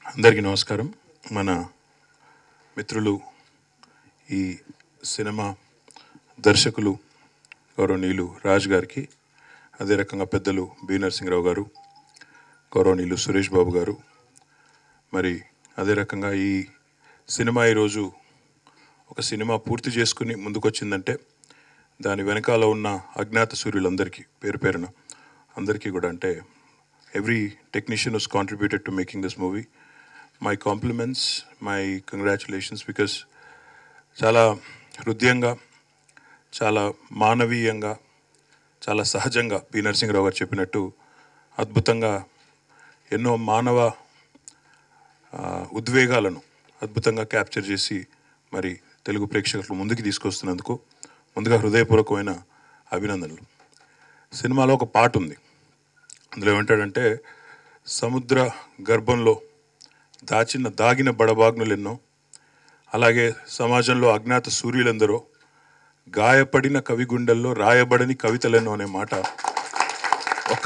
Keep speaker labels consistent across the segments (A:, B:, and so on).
A: అందరికీ నమస్కారం మన మిత్రులు ఈ సినిమా దర్శకులు గౌరవనీయులు రాజ్ గారికి అదే రకంగా పెద్దలు బి నరసింహరావు గారు గౌరవనీయులు సురేష్ బాబు గారు మరి అదే రకంగా ఈ సినిమా ఈరోజు ఒక సినిమా పూర్తి చేసుకుని ముందుకొచ్చిందంటే దాని వెనకాల ఉన్న అజ్ఞాత సూర్యులందరికీ పేరు పేరున అందరికీ కూడా అంటే every technician was contributed to making this movie my compliments my congratulations because చాలా హృదయంగా చాలా మానవీయంగా చాలా సహజంగా పి నరసింహరావు గారు చెప్పినట్టు అద్భుతంగా ఎన్నో మానవ ఆ, ఉద్వేగాలను అద్భుతంగా క్యాప్చర్ చేసి మరి తెలుగు ప్రేక్షకులు ముందుకు తీసుకొస్తున్నందుకు ముందుగా హృదయపూర్వకమైన అభినందనలు సినిమాలో ఒక పాట ఉంది అందులో ఏమంటాడంటే సముద్ర గర్భంలో దాచిన దాగిన బడబాగ్నులు ఎన్నో అలాగే సమాజంలో అజ్ఞాత సూర్యులెందరో గాయపడిన కవి గుండెల్లో రాయబడని కవితలెన్నో అనే మాట ఒక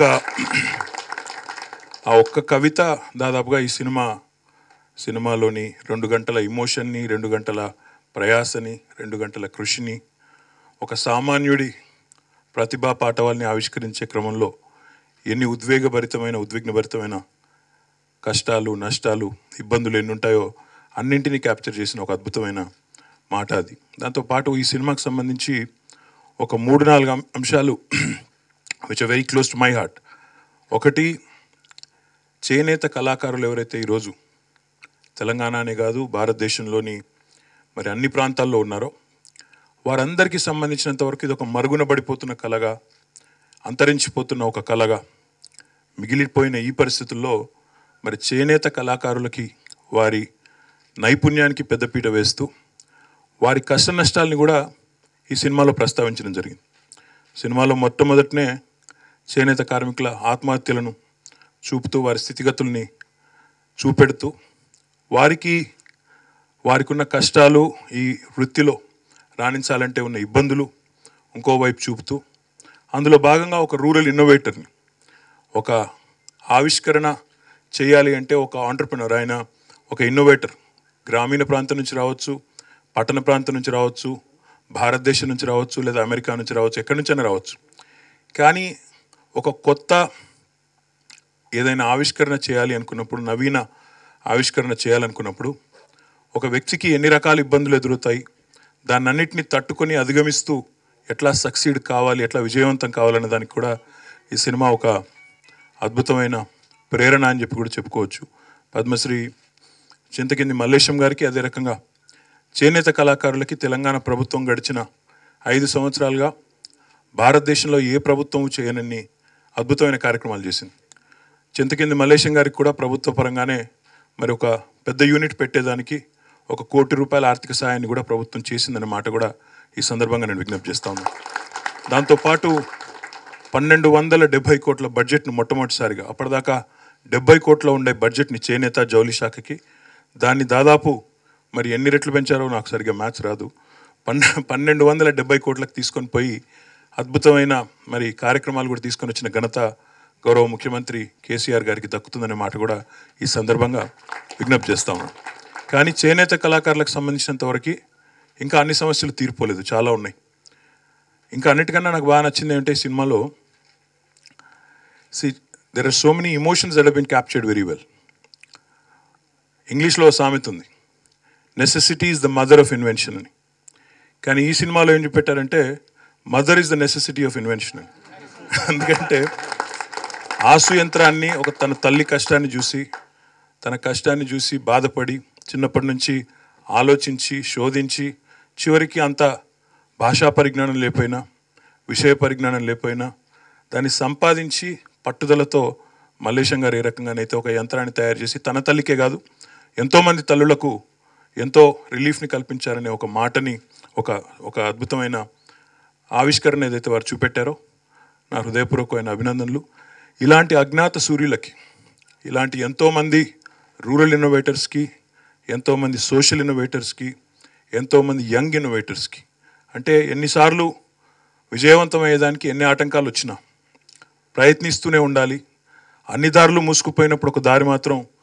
A: ఆ ఒక్క కవిత దాదాపుగా ఈ సినిమా సినిమాలోని రెండు గంటల ఇమోషన్ని రెండు గంటల ప్రయాసని రెండు గంటల కృషిని ఒక సామాన్యుడి ప్రతిభా పాఠవాల్ని ఆవిష్కరించే క్రమంలో ఎన్ని ఉద్వేగభరితమైన ఉద్విగ్నభరితమైన కష్టాలు నష్టాలు ఇబ్బందులు ఎన్ని ఉంటాయో అన్నింటినీ క్యాప్చర్ చేసిన ఒక అద్భుతమైన మాట అది దాంతోపాటు ఈ సినిమాకి సంబంధించి ఒక మూడు నాలుగు అం- అంశాలు which are very close to my heart ఒకటి చేనేత కళాకారులు ఎవరైతే ఈరోజు తెలంగాణనే కాదు భారతదేశంలోని మరి అన్ని ప్రాంతాల్లో ఉన్నారో వారందరికీ సంబంధించినంత వరకు ఇది ఒక మరుగున పడిపోతున్న కళగా అంతరించిపోతున్న ఒక కళగా మిగిలిపోయిన ఈ పరిస్థితుల్లో మరి చేనేత కళాకారులకి వారి నైపుణ్యానికి పెద్దపీట వేస్తూ వారి కష్ట నష్టాలని కూడా ఈ సినిమాలో ప్రస్తావించడం జరిగింది సినిమాలో మొట్టమొదటనే చేనేత కార్మికుల ఆత్మహత్యలను చూపుతూ వారి స్థితిగతుల్ని చూపెడుతూ వారికి వారికి ఉన్న కష్టాలు ఈ వృత్తిలో రాణించాలంటే ఉన్న ఇబ్బందులు ఇంకోవైపు చూపుతూ అందులో భాగంగా ఒక రూరల్ ఇన్నోవేటర్ని ఒక ఆవిష్కరణ చేయాలి అంటే ఒక ఆంటర్ప్రినర్ ఆయన ఒక ఇన్నోవేటర్ గ్రామీణ ప్రాంతం నుంచి రావచ్చు పట్టణ ప్రాంతం నుంచి రావచ్చు భారతదేశం నుంచి రావచ్చు లేదా అమెరికా నుంచి రావచ్చు ఎక్కడి నుంచైనా రావచ్చు కానీ ఒక కొత్త ఏదైనా ఆవిష్కరణ చేయాలి అనుకున్నప్పుడు నవీన ఆవిష్కరణ చేయాలనుకున్నప్పుడు ఒక వ్యక్తికి ఎన్ని రకాల ఇబ్బందులు ఎదురవుతాయి దాన్నన్నిటిని తట్టుకొని అధిగమిస్తూ ఎట్లా సక్సీడ్ కావాలి ఎట్లా విజయవంతం కావాలనే దానికి కూడా ఈ సినిమా ఒక అద్భుతమైన ప్రేరణ అని చెప్పి కూడా చెప్పుకోవచ్చు పద్మశ్రీ చింతకింది మల్లేశం గారికి అదే రకంగా చేనేత కళాకారులకి తెలంగాణ ప్రభుత్వం గడిచిన ఐదు సంవత్సరాలుగా భారతదేశంలో ఏ ప్రభుత్వం చేయనన్ని అద్భుతమైన కార్యక్రమాలు చేసింది చింతకింది మల్లేశం గారికి కూడా ప్రభుత్వ పరంగానే మరి ఒక పెద్ద యూనిట్ పెట్టేదానికి ఒక కోటి రూపాయల ఆర్థిక సాయాన్ని కూడా ప్రభుత్వం చేసిందనే మాట కూడా ఈ సందర్భంగా నేను విజ్ఞప్తి చేస్తా ఉన్నాను దాంతోపాటు పన్నెండు వందల డెబ్బై కోట్ల బడ్జెట్ను మొట్టమొదటిసారిగా అప్పటిదాకా డెబ్బై కోట్ల ఉండే బడ్జెట్ని చేనేత జౌలి శాఖకి దాన్ని దాదాపు మరి ఎన్ని రెట్లు పెంచారో నాకు సరిగ్గా మ్యాథ్స్ రాదు పన్నె పన్నెండు వందల డెబ్బై కోట్లకు తీసుకొని పోయి అద్భుతమైన మరి కార్యక్రమాలు కూడా తీసుకొని వచ్చిన ఘనత గౌరవ ముఖ్యమంత్రి కేసీఆర్ గారికి దక్కుతుందనే మాట కూడా ఈ సందర్భంగా విజ్ఞప్తి చేస్తాము కానీ చేనేత కళాకారులకు సంబంధించినంత వరకు ఇంకా అన్ని సమస్యలు తీరిపోలేదు చాలా ఉన్నాయి ఇంకా అన్నిటికన్నా నాకు బాగా నచ్చింది ఏంటంటే ఈ సినిమాలో see there are so many emotions that been captured very well ఇంగ్లీష్లో సామెత ఉంది necessity is the mother of invention అని కానీ ఈ సినిమాలో ఏం చూపెట్టారంటే mother is the necessity of invention అని ఎందుకంటే ఆసు యంత్రాన్ని ఒక తన తల్లి కష్టాన్ని చూసి తన కష్టాన్ని చూసి బాధపడి చిన్నప్పటి నుంచి ఆలోచించి శోధించి చివరికి అంత భాషా పరిజ్ఞానం లేకపోయినా విషయ పరిజ్ఞానం లేకపోయినా దాన్ని సంపాదించి పట్టుదలతో మల్లేశం గారు ఏ రకంగానైతే ఒక యంత్రాన్ని తయారు చేసి తన తల్లికే కాదు ఎంతోమంది తల్లులకు ఎంతో రిలీఫ్ని కల్పించారనే ఒక మాటని ఒక ఒక అద్భుతమైన ఆవిష్కరణ ఏదైతే వారు చూపెట్టారో నా హృదయపూర్వకమైన అభినందనలు ఇలాంటి అజ్ఞాత సూర్యులకి ఇలాంటి ఎంతోమంది రూరల్ ఇన్నోవేటర్స్కి ఎంతోమంది సోషల్ ఇన్నోవేటర్స్కి ఎంతోమంది యంగ్ ఇన్నోవేటర్స్కి అంటే ఎన్నిసార్లు విజయవంతమయ్యేదానికి ఎన్ని ఆటంకాలు వచ్చినా ప్రయత్నిస్తూనే ఉండాలి అన్ని దారులు మూసుకుపోయినప్పుడు ఒక దారి మాత్రం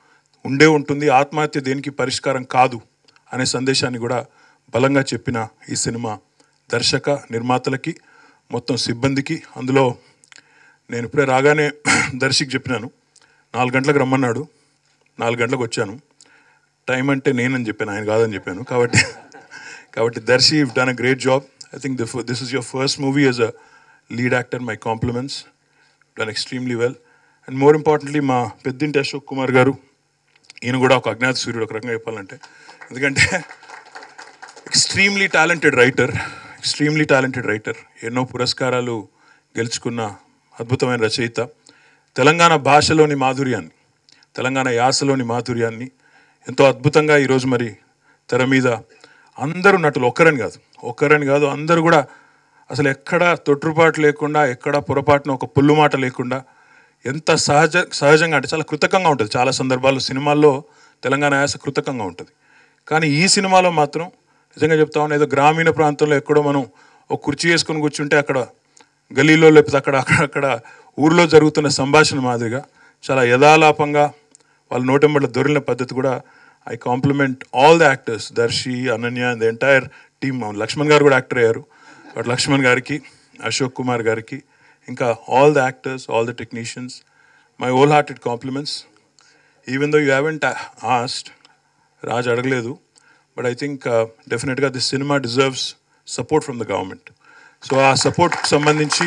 A: ఉండే ఉంటుంది ఆత్మహత్య దేనికి పరిష్కారం కాదు అనే సందేశాన్ని కూడా బలంగా చెప్పిన ఈ సినిమా దర్శక నిర్మాతలకి మొత్తం సిబ్బందికి అందులో నేను ఇప్పుడే రాగానే దర్శికి చెప్పినాను నాలుగు గంటలకు రమ్మన్నాడు నాలుగు గంటలకు వచ్చాను టైం అంటే నేనని చెప్పాను ఆయన కాదని చెప్పాను కాబట్టి కాబట్టి Darshi done a great job I think this is your first movie as a lead actor my compliments done extremely well and more importantly మా పెద్దింటి అశోక్ కుమార్ గారు ఈయన కూడా ఒక అజ్ఞాత సూర్యుడు ఒక రకంగా చెప్పాలంటే ఎందుకంటే extremely talented writer extremely talented writer ఎన్నో పురస్కారాలు గెలుచుకున్న అద్భుతమైన రచయిత తెలంగాణ భాషలోని మాధుర్యాన్ని తెలంగాణ యాసలోని మాధుర్యాన్ని ఎంతో అద్భుతంగా ఈరోజు మరి తెర మీద అందరూ నటులు ఒక్కరని కాదు ఒక్కరని కాదు అందరూ కూడా అసలు ఎక్కడ తొట్టుపాటు లేకుండా ఎక్కడ పొరపాటున ఒక పుల్లు మాట లేకుండా ఎంత సహజ సహజంగా అంటే చాలా కృతకంగా ఉంటుంది చాలా సందర్భాల్లో సినిమాల్లో తెలంగాణ యాస కృతకంగా ఉంటుంది కానీ ఈ సినిమాలో మాత్రం నిజంగా చెప్తా ఉన్నా ఏదో గ్రామీణ ప్రాంతంలో ఎక్కడో మనం ఒక కుర్చీ వేసుకొని కూర్చుంటే అక్కడ గలీలో లేకపోతే అక్కడ అక్కడ అక్కడ ఊర్లో జరుగుతున్న సంభాషణ మాదిరిగా చాలా యథాలాపంగా వాళ్ళ నోటెంబట్ల దొరికిన పద్ధతి కూడా I compliment all the actors Darshi Ananya the entire team Lakshman గారు కూడా యాక్టర్ అయ్యారు బట్ లక్ష్మణ్ గారికి అశోక్ కుమార్ గారికి ఇంకా all the actors all the technicians my wholehearted compliments even though you haven't asked Raj అడగలేదు బట్ ఐ థింక్ డెఫినెట్గా this cinema deserves support from the government so ఆ సపోర్ట్కి సంబంధించి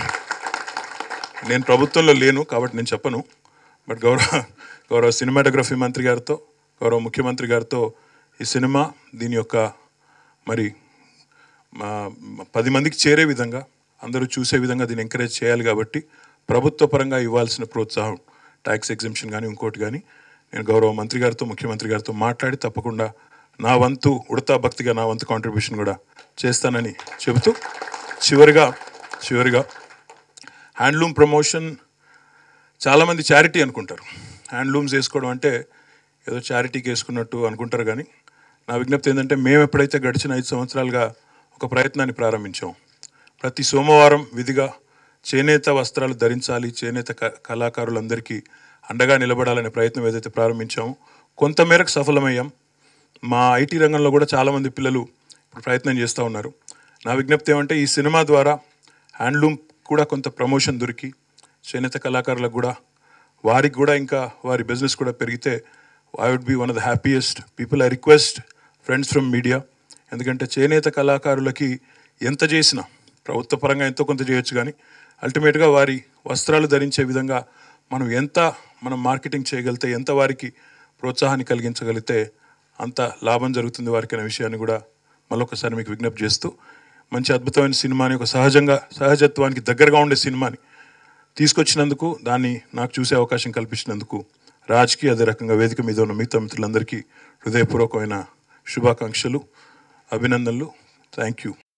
A: నేను ప్రభుత్వంలో లేను కాబట్టి నేను చెప్పను బట్ గౌరవ గౌరవ సినిమాటోగ్రఫీ మంత్రి గారితో గౌరవ ముఖ్యమంత్రి గారితో ఈ సినిమా దీని యొక్క మరి మా పది మందికి చేరే విధంగా అందరూ చూసే విధంగా దీన్ని ఎంకరేజ్ చేయాలి కాబట్టి ప్రభుత్వ పరంగా ఇవ్వాల్సిన ప్రోత్సాహం ట్యాక్స్ ఎగ్జిబిషన్ కానీ ఇంకోటి కానీ నేను గౌరవ మంత్రి గారితో ముఖ్యమంత్రి గారితో మాట్లాడి తప్పకుండా నా వంతు ఉడతా భక్తిగా నా వంతు కాంట్రిబ్యూషన్ కూడా చేస్తానని చెబుతూ చివరిగా చివరిగా హ్యాండ్లూమ్ ప్రమోషన్ చాలామంది చారిటీ అనుకుంటారు హ్యాండ్లూమ్స్ వేసుకోవడం అంటే ఏదో చారిటీకి వేసుకున్నట్టు అనుకుంటారు కానీ నా విజ్ఞప్తి ఏంటంటే మేము ఎప్పుడైతే గడిచిన ఐదు సంవత్సరాలుగా ఒక ప్రయత్నాన్ని ప్రారంభించాం ప్రతి సోమవారం విధిగా చేనేత వస్త్రాలు ధరించాలి చేనేత క- కళాకారులందరికీ అండగా నిలబడాలనే ప్రయత్నం ఏదైతే ప్రారంభించామో కొంతమేరకు సఫలమయ్యాం మా ఐటీ రంగంలో కూడా చాలామంది పిల్లలు ఇప్పుడు ప్రయత్నం చేస్తూ ఉన్నారు నా విజ్ఞప్తి ఏమంటే ఈ సినిమా ద్వారా హ్యాండ్లూమ్ కూడా కొంత ప్రమోషన్ దొరికి చేనేత కళాకారులకు కూడా వారికి కూడా ఇంకా వారి బిజినెస్ కూడా పెరిగితే I would be one of the happiest people I request friends from media ఎందుకంటే చేనేత కళాకారులకి ఎంత చేసినా ప్రభుత్వ పరంగా ఎంతో కొంత చేయొచ్చు కానీ అల్టిమేట్గా వారి వస్త్రాలు ధరించే విధంగా మనం ఎంత మనం మార్కెటింగ్ చేయగలిగితే ఎంత వారికి ప్రోత్సాహాన్ని కలిగించగలిగితే అంత లాభం జరుగుతుంది వారికి అనే విషయాన్ని కూడా మళ్ళొకసారి మీకు విజ్ఞప్తి చేస్తూ మంచి అద్భుతమైన సినిమాని ఒక సహజంగా సహజత్వానికి దగ్గరగా ఉండే సినిమాని తీసుకొచ్చినందుకు దాన్ని నాకు చూసే అవకాశం కల్పించినందుకు రాజ్కి అదే రకంగా వేదిక మీద ఉన్న మిగతా మిత్రులందరికీ హృదయపూర్వకమైన శుభాకాంక్షలు అభినందనలు థ్యాంక్ యూ